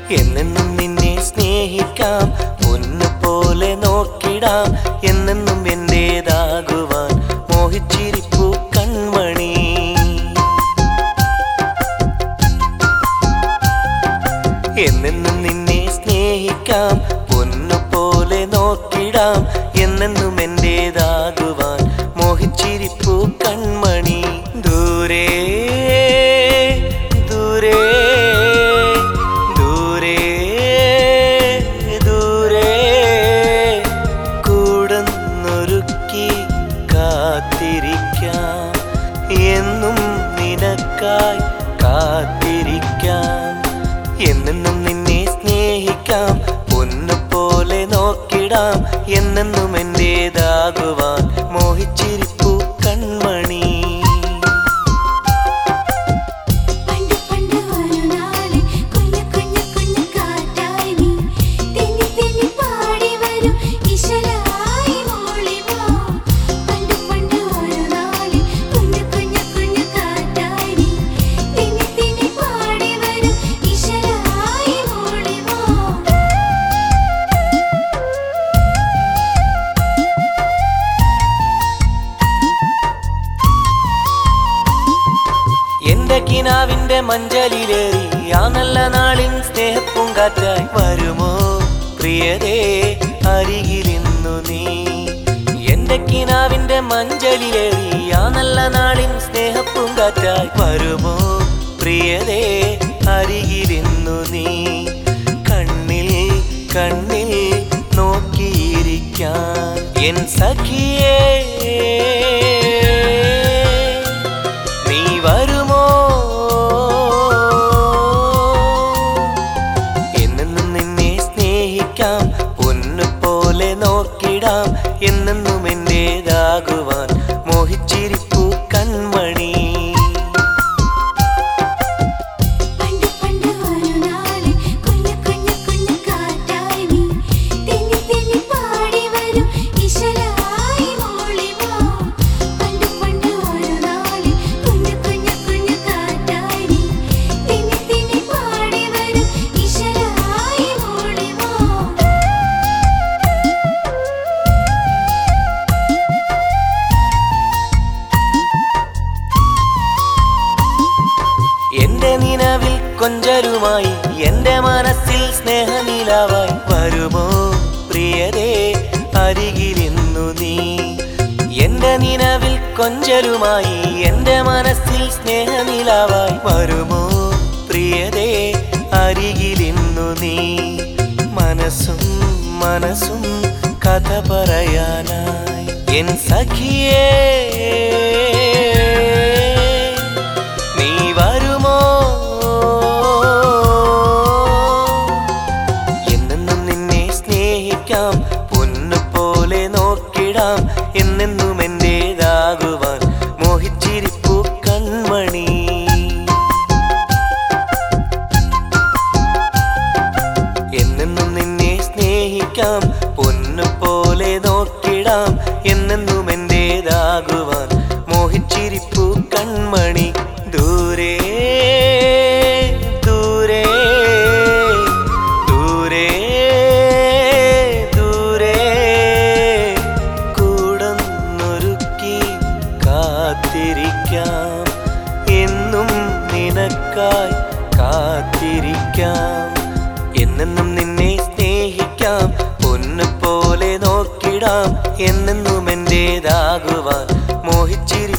എന്നെന്നും നിന്നെ സ്നേഹിക്കാം പൊന്നു പോലെ നോക്കിടാം എന്നെന്നും എന്റേതാകുവാൻ മോഹിച്ചിരിപ്പു കൺമണി എന്നെന്നും നിന്നെ സ്നേഹിക്കാം പൊന്നു പോലെ നോക്കിടാം എന്നെന്നും എന്റേതാകുവാൻ മോഹിച്ചിരിപ്പു കൺമണി ദൂരെ ദൂരെ ദൂരെ ദൂരെ കൂടുന്നൊരുക്കി കാത്തിരിക്കാം എന്നും നിനക്കായി കാത്തിരിക്കാം എന്നെന്നും നിന്നെ സ്നേഹിക്കാം പൊന്നു പോലെ നോക്കിടാം എന്നെന്നും എന്റേതാകുവാൻ മോഹിച്ചിരിപ്പു കൺമണി പണ്ട് പണ്ട് ഒരു നാളിൽ കുഞ്ഞു കുഞ്ഞു കുഞ്ഞു കാറ്റായി നീ തെന്നി തെന്നി പാടി വരും ഈശ്വരായി മോളി പോ പണ്ട് പണ്ട് ഒരു നാളിൽ കുഞ്ഞു കുഞ്ഞു കുഞ്ഞു കാറ്റായി നീ തെന്നി തെന്നി പാടി വരും ഈശ്വരായി മോളി പോ എന്റെ കിനാവിന്റെ മഞ്ചലിലേറി ആ നല്ല നാളിൻ സ്നേഹപ്പൂങ്കാറ്റായി വരുമോ പ്രിയതേ അരികിലിന്നു നീ എന്റെ കിനാവിന്റെ മഞ്ചലിലേറി ആ നല്ല നാളിൻ സ്നേഹപ്പൂങ്കാറ്റായി വരുമോ പ്രിയതേ അരികിലിന്നു നീ കണ്ണിൽ കണ്ണിൽ നോക്കിയിരിക്കാൻ എൻ സഖിയേ നീ വരുമോ എന്നെന്നും നിന്നെ സ്നേഹിക്കാം പൊന്നു പോലെ നോക്കിടാം എന്നെന്നും എന്റേതാകുവാൻ മോഹിച്ചിരിപ്പു കൺമണി പണ്ട് പണ്ട് ഒരു നാളിൽ കുഞ്ഞു കുഞ്ഞു കുഞ്ഞു കാറ്റായി നീ തെന്നി തെന്നി പാടി വരും ഈശ്വരായി മോളി പോ പണ്ട് പണ്ട് ഒരു നാളിൽ കുഞ്ഞു കുഞ്ഞു കുഞ്ഞു കാറ്റായി നീ തെന്നി തെന്നി പാടി വരും ഈശ്വരായി മോളി പോ എന്റെ നിലവിൽ കൊഞ്ചലുമായി എന്റെ മനസ്സിൽ സ്നേഹനിലാവായി വരുമോ പ്രിയരേ അരികിലിന്നു നീ എന്റെ നിലവിൽ കൊഞ്ചലുമായി എന്റെ മനസ്സിൽ സ്നേഹനിലാവായി വരുമോ പ്രിയരേ അരികിലിന്നു നീ മനസ്സും മനസ്സും കഥ പറയാനായി എൻ സഖിയേ നീ വരുമോ എന്നെന്നും നിന്നെ സ്നേഹിക്കാം പൊന്നു പോലെ നോക്കിടാം എന്നെന്നും എന്റേതാകുവാൻ മോഹിച്ചിരിപ്പു കൺമണി എന്നെന്നും നിന്നെ സ്നേഹിക്കാം പൊന്നു പോലെ നോക്കിടാം എന്നെന്നും എന്റേതാകുവാൻ മോഹിച്ചിരിപ്പു കൺമണി ദൂരെ ദൂരെ ദൂരെ ദൂരെ കൂടുന്നൊരുക്കി കാത്തിരിക്കാം എന്നും നിനക്കായി കാത്തിരിക്കാം എന്നെന്നും നിന്നെ സ്നേഹിക്കാം പൊന്നു പോലെ നോക്കിടാം എന്നെന്നും എന്റേതാകുവാൻ മോഹിച്ചിരി